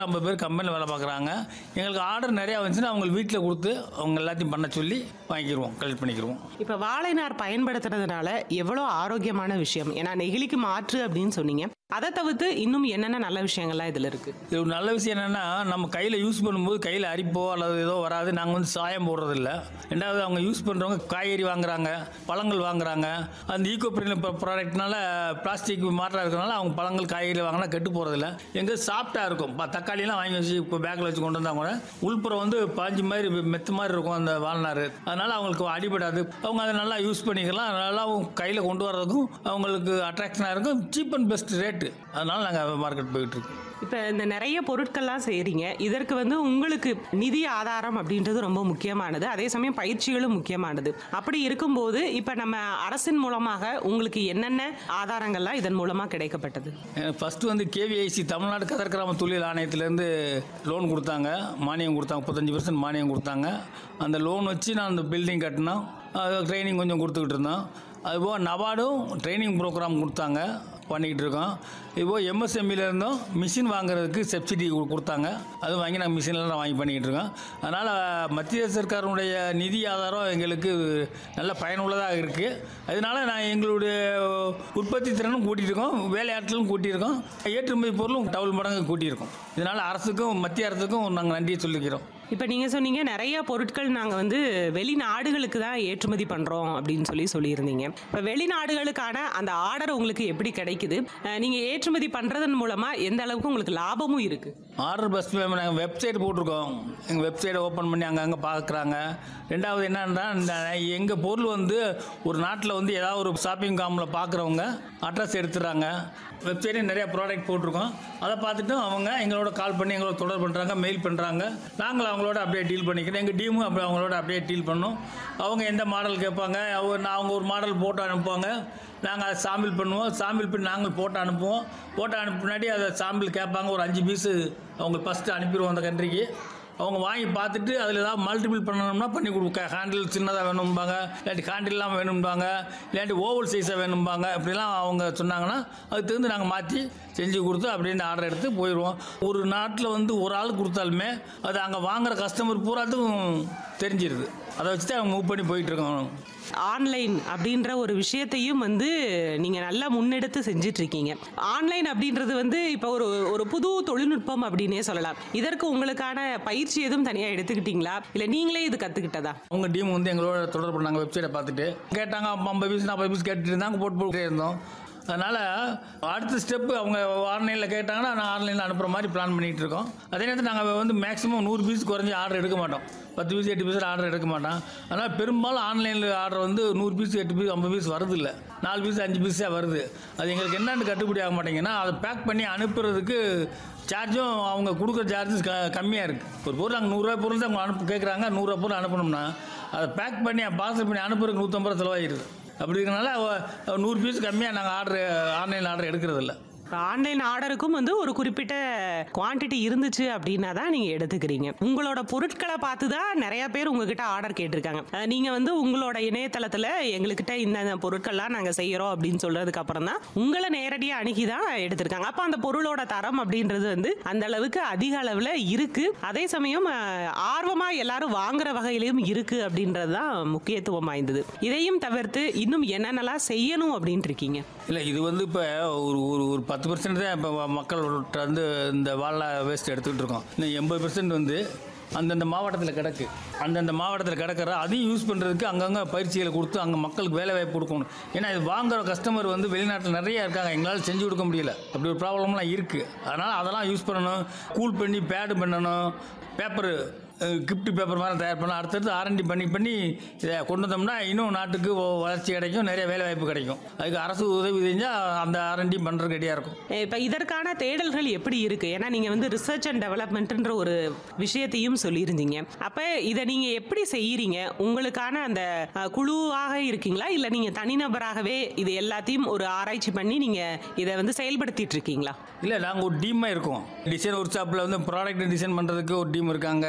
ஐம்பது பேர் கம்பெனியில் வேலை பார்க்குறாங்க எங்களுக்கு ஆர்டர் நிறையா வந்துச்சுன்னா அவங்க வீட்டில் கொடுத்து அவங்க எல்லாத்தையும் பண்ண சொல்லி வாங்கிடுவோம் கலெக்ட் பண்ணிக்கிடுவோம் இப்போ வாழை நார் பயன்படுத்துறதுனால எவ்வளோ ஆரோக்கியமான விஷயம் ஏன்னா நெகிழிக்கு மாற்று அப்படின்னு சொன்னீங்க அதை தவிர்த்து இன்னும் என்னென்ன நல்ல விஷயங்கள்லாம் இதில் இருக்கு இது ஒரு நல்ல விஷயம் என்னென்னா நம்ம கையில் யூஸ் பண்ணும்போது கையில் அரிப்போ அல்லது ஏதோ வராது நாங்கள் வந்து சாயம் போடுறதில்ல ரெண்டாவது அவங்க யூஸ் பண்ணுறவங்க காய்கறி வாங்குறாங்க பழங்கள் வாங்குறாங்க அந்த ஈகோ பிரிண்ட் ப்ராடக்ட்னால பிளாஸ்டிக் மாற்றாக இருக்கிறனால அவங்க பழங்கள் காய்கறி வாங்கினா கெட்டு போகிறதில்ல எங்கே சாஃப்டாக இருக்கும் இப்போ தக்காளிலாம் வாங்கி வச்சு இப்போ பேக்கில் வச்சு கொண்டு வந்தால் கூட உள்புறம் வந்து பாஞ்சு மாதிரி மெத்து மாதிரி இருக்கும் அந்த வாழ்நார் அதனால் அவங்களுக்கு அடிபடாது அவங்க அதை நல்லா யூஸ் பண்ணிக்கலாம் நல்லாவும் கையில் கொண்டு வர்றதுக்கும் அவங்களுக்கு அட்ராக்ஷனாக இருக்கும் சீப் அண்ட் பெஸ்ட் ரேட்டு அதனால் நாங்கள் மார்க்கெட் போயிட்டுருக்கோம் இப்போ இந்த நிறைய பொருட்கள்லாம் செய்கிறீங்க இதற்கு வந்து உங்களுக்கு நிதி ஆதாரம் அப்படின்றது ரொம்ப முக்கியமானது அதே சமயம் பயிற்சிகளும் முக்கியமானது அப்படி இருக்கும்போது இப்போ நம்ம அரசின் மூலமாக உங்களுக்கு என்னென்ன ஆதாரங்கள்லாம் இதன் மூலமாக கிடைக்கப்பட்டது ஃபஸ்ட்டு வந்து கேவிஐசி தமிழ்நாடு கதர் கிராம தொழில் ஆணையத்திலேருந்து லோன் கொடுத்தாங்க மானியம் கொடுத்தாங்க முப்பத்தஞ்சு பர்சன்ட் மானியம் கொடுத்தாங்க அந்த லோன் வச்சு நான் அந்த பில்டிங் கட்டினோம் ட்ரைனிங் கொஞ்சம் கொடுத்துக்கிட்டு இருந்தோம் அதுபோக நபார்டும் ட்ரைனிங் ப்ரோக்ராம் கொடுத்தாங்க பண்ணிக்கிட்டு இருக்கோம் இப்போ எம்எஸ்எம்இல இருந்தும் மிஷின் வாங்குறதுக்கு சப்சிடி கு- கொடுத்தாங்க அது வாங்கி நாங்கள் மிஷின்லாம் வாங்கி பண்ணிக்கிட்டு இருக்கோம் அதனால் மத்திய சர்க்காருடைய நிதி ஆதாரம் எங்களுக்கு நல்ல பயனுள்ளதாக இருக்குது அதனால நான் எங்களுடைய உற்பத்தி திறனும் கூட்டியிருக்கோம் வேலையாட்களும் கூட்டியிருக்கோம் ஏற்றுமதி பொருளும் டபுள் மடங்கு கூட்டியிருக்கோம் இதனால் அரசுக்கும் மத்திய அரசுக்கும் நாங்கள் நன்றியை சொல்லிக்கிறோம் இப்போ நீங்கள் சொன்னீங்க நிறைய பொருட்கள் நாங்கள் வந்து வெளிநாடுகளுக்கு தான் ஏற்றுமதி பண்ணுறோம் அப்படின்னு சொல்லி சொல்லியிருந்தீங்க இப்போ வெளிநாடுகளுக்கான அந்த ஆர்டர் உங்களுக்கு எப்படி கிடைக்குது நீங்கள் ஏற்றுமதி பண்ணுறதன் மூலமாக எந்த அளவுக்கு உங்களுக்கு லாபமும் இருக்குது ஆர்டர் பஸ் நாங்கள் வெப்சைட் போட்டிருக்கோம் எங்கள் வெப்சைட்டை ஓப்பன் பண்ணி அங்கங்கே பார்க்குறாங்க ரெண்டாவது என்னன்னா இந்த எங்கள் பொருள் வந்து ஒரு நாட்டில் வந்து ஏதாவது ஒரு ஷாப்பிங் காமில் பார்க்குறவங்க அட்ரஸ் எடுத்துடுறாங்க வெப்சைட்லேயும் நிறைய ப்ராடக்ட் போட்டிருக்கோம் அதை பார்த்துட்டு அவங்க எங்களோட கால் பண்ணி எங்களோட தொடர்பு பண்ணுறாங்க மெயில் பண்ணுறாங்க நாங்கள் அவங்களோட அப்படியே டீல் பண்ணிக்கிறோம் எங்கள் டீமும் அப்படி அவங்களோட அப்படியே டீல் பண்ணோம் அவங்க எந்த மாடல் கேட்பாங்க அவங்க நான் அவங்க ஒரு மாடல் போட்டு அனுப்புவாங்க நாங்கள் அதை சாம்பிள் பண்ணுவோம் சாம்பிள் பண்ணி நாங்கள் போட்டு அனுப்புவோம் போட்டு அனுப்பி முன்னாடி அதை சாம்பிள் கேட்பாங்க ஒரு அஞ்சு பீஸு அவங்க ஃபஸ்ட்டு அனுப்பிடுவோம் அந்த கண்ட்ரிக்கு அவங்க வாங்கி பார்த்துட்டு அதில் ஏதாவது மல்டிபிள் பண்ணணும்னா பண்ணி கொடுக்க ஹேண்டில் சின்னதாக வேணும்பாங்க இல்லாட்டி ஹேண்டில்லாம் வேணும்பாங்க இல்லாட்டி ஓவல் சைஸாக வேணும்பாங்க இப்படிலாம் அவங்க சொன்னாங்கன்னா அதுக்கு தகுந்து நாங்கள் மாற்றி செஞ்சு கொடுத்து அப்படின்னு ஆர்டர் எடுத்து போயிடுவோம் ஒரு நாட்டில் வந்து ஒரு ஆள் கொடுத்தாலுமே அது அங்கே வாங்குற கஸ்டமர் பூராத்துக்கும் தெரிஞ்சிருது அதை வச்சு தான் அவங்க மூவ் பண்ணி போயிட்டுருக்கோம் ஆன்லைன் அப்படின்ற ஒரு விஷயத்தையும் வந்து நீங்கள் நல்லா முன்னெடுத்து செஞ்சுட்டு இருக்கீங்க ஆன்லைன் அப்படின்றது வந்து இப்போ ஒரு ஒரு புது தொழில்நுட்பம் அப்படின்னே சொல்லலாம் இதற்கு உங்களுக்கான பயிற்சி எதுவும் தனியாக எடுத்துக்கிட்டீங்களா இல்லை நீங்களே இது கற்றுக்கிட்டதா அவங்க டீம் வந்து எங்களோட தொடர்பு பண்ணாங்க வெப்சைட்டை பார்த்துட்டு கேட்டாங்க ஐம்பது பீஸ் நாற்பது பீஸ் கேட்டுட்டு இருந்தாங்க போட்டு போட்டே இருந்தோம் அதனால் அடுத்த ஸ்டெப்பு அவங்க ஆன்லைனில் கேட்டாங்கன்னா நான் ஆன்லைனில் அனுப்புகிற மாதிரி பிளான் பண்ணிகிட்டு இருக்கோம் அதே நேரத்தில் நாங்கள் வந்து மேக்ஸிமம் நூறு பீஸ் குறைஞ்சி ஆர்டர் எடுக்க மாட்டோம் பத்து பீஸ் எட்டு பீஸ் ஆர்டர் எடுக்க மாட்டோம் அதனால் பெரும்பாலும் ஆன்லைனில் ஆர்டர் வந்து நூறு பீஸ் எட்டு பீஸ் ஐம்பது பீஸ் வருது இல்லை நாலு பீஸ் அஞ்சு பீஸாக வருது அது எங்களுக்கு என்னென்னு கட்டுப்படி ஆக மாட்டேங்குன்னா அதை பேக் பண்ணி அனுப்புறதுக்கு சார்ஜும் அவங்க கொடுக்குற சார்ஜஸ் க கம்மியாக இருக்குது ஒரு பொருள் அங்கே நூறுரூவா பொருள் தான் அவங்க அனுப்பு கேட்குறாங்க நூறுரூவா பொருள் அனுப்பணும்னா அதை பேக் பண்ணி பார்சல் பண்ணி அனுப்புறதுக்கு நூற்றம்பது ரூபா செலவாகிடுது அப்படி இருக்கனால அவ- நூறு பீஸ் கம்மியாக நாங்கள் ஆர்டர் ஆன்லைன் ஆர்டர் எடுக்கிறதில்ல இப்போ ஆன்லைன் ஆர்டருக்கும் வந்து ஒரு குறிப்பிட்ட குவாண்டிட்டி இருந்துச்சு அப்படின்னா தான் நீங்கள் எடுத்துக்கிறீங்க உங்களோட பொருட்களை பார்த்து தான் நிறைய பேர் உங்ககிட்ட ஆர்டர் கேட்டிருக்காங்க அஹ் நீங்க வந்து உங்களோட இணையதளத்தில் எங்ககிட்ட இந்த பொருட்கள்லாம் நாங்கள் செய்கிறோம் அப்படின்னு சொல்றதுக்கு அப்புறம் தான் உங்களை நேரடியாக அணுகி தான் எடுத்திருக்காங்க அப்போ அந்த பொருளோட தரம் அப்படின்றது வந்து அந்த அளவுக்கு அதிக அளவில் இருக்கு அதே சமயம் ஆர்வமாக எல்லாரும் வாங்குற வகையிலையும் இருக்கு அப்படின்றது தான் முக்கியத்துவம் வாய்ந்தது இதையும் தவிர்த்து இன்னும் என்னென்னலாம் செய்யணும் அப்படின்ட்டு இருக்கீங்க இல்லை இது வந்து இப்போ ஒரு ஒரு ஒரு பத்து பர்சன்ட் தான் இப்போ மக்கள்கிட்ட வந்து இந்த வாழை வேஸ்ட் எடுத்துக்கிட்டு இருக்கோம் இன்னும் எண்பது பர்சன்ட் வந்து அந்தந்த மாவட்டத்தில் கிடக்கு அந்தந்த மாவட்டத்தில் கிடக்கிற அதையும் யூஸ் பண்ணுறதுக்கு அங்கங்கே பயிற்சிகளை கொடுத்து அங்கே மக்களுக்கு வேலை வாய்ப்பு கொடுக்கணும் ஏன்னா இது வாங்குற கஸ்டமர் வந்து வெளிநாட்டில் நிறைய இருக்காங்க எங்களால் செஞ்சு கொடுக்க முடியல அப்படி ஒரு ப்ராப்ளம்லாம் இருக்குது அதனால் அதெல்லாம் யூஸ் பண்ணணும் கூல் பண்ணி பேடு பண்ணணும் பேப்பரு கிஃப்ட் பேப்பர் மாதிரி தயார் பண்ணலாம் அடுத்தடுத்து ஆர்என்டி பண்ணி பண்ணி இதை கொண்டு வந்தோம்னா இன்னும் நாட்டுக்கு ஒ- வளர்ச்சி கிடைக்கும் நிறைய வேலை வாய்ப்பு கிடைக்கும் அதுக்கு அரசு உதவி செஞ்சால் அந்த ஆர்என்டி பண்ணுறதுக்கு ரெடியாக இருக்கும் இப்போ இதற்கான தேடல்கள் எப்படி இருக்கு ஏன்னா நீங்க வந்து ரிசர்ச் அண்ட் டெவலப்மெண்ட்ன்ற ஒரு விஷயத்தையும் சொல்லியிருந்தீங்க அப்ப இதை நீங்க எப்படி செய்யறீங்க உங்களுக்கான அந்த அஹ், குழுவாக இருக்கீங்களா இல்ல நீங்க தனிநபராகவே இது எல்லாத்தையும் ஒரு ஆராய்ச்சி பண்ணி நீங்க இதை வந்து செயல்படுத்திட்டு இருக்கீங்களா இல்லை நாங்கள் ஒரு டீமாக இருக்கோம் டிசைன் ஒர்க் ஷாப்பில் வந்து ப்ராடக்ட் டிசைன் பண்ணுறதுக்கு ஒரு டீம் இருக்காங்க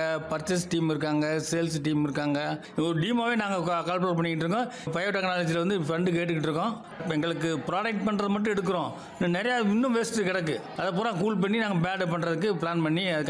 பர்ச்சேஸ் டீம் இருக்காங்க சேல்ஸ் டீம் இருக்காங்க ஒரு டீமாவே நாங்கள் கால்குலேட் பண்ணிக்கிட்டு இருக்கோம் பயோ டெக்னாலஜியில் வந்து ஃபண்டு கேட்டுக்கிட்டு இருக்கோம் இப்ப எங்களுக்கு ப்ராடக்ட் பண்ணுறது மட்டும் எடுக்கிறோம் இன்னும் நிறையா இன்னும் வேஸ்ட்டு கிடக்கு அதை பூரா கூல் பண்ணி நாங்கள் பேடு பண்ணுறதுக்கு பிளான் பண்ணி அதுக்கு